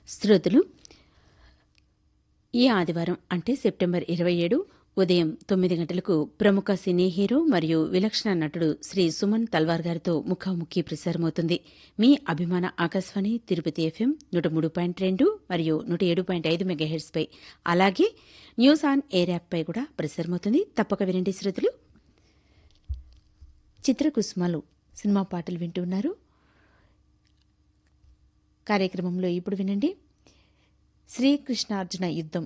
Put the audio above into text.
శ్రోతలు ఈ ఆదివారం అంటే సెప్టెంబర్ ఇరవై ఏడు ఉదయం తొమ్మిది గంటలకు ప్రముఖ సినీ హీరో మరియు విలక్షణ నటుడు శ్రీ సుమన్ తల్వార్ గారితో ముఖాముఖి ప్రసారమవుతుంది మీ అభిమాన ఆకాశవాణి తిరుపతి ఎఫ్ఎం నూట మూడు పాయింట్ రెండు మరియు నూట ఏడు పాయింట్ ఐదు మెగాహెడ్స్పై అలాగే న్యూస్ ఆన్ ఎయిర్ యాప్పై కూడా ప్రసారమవుతుంది తప్పక వినండి శ్రోతలు చిత్రకుసుమలు సినిమా పాటలు వింటున్నారు కార్యక్రమంలో ఇప్పుడు వినండి శ్రీకృష్ణార్జున యుద్ధం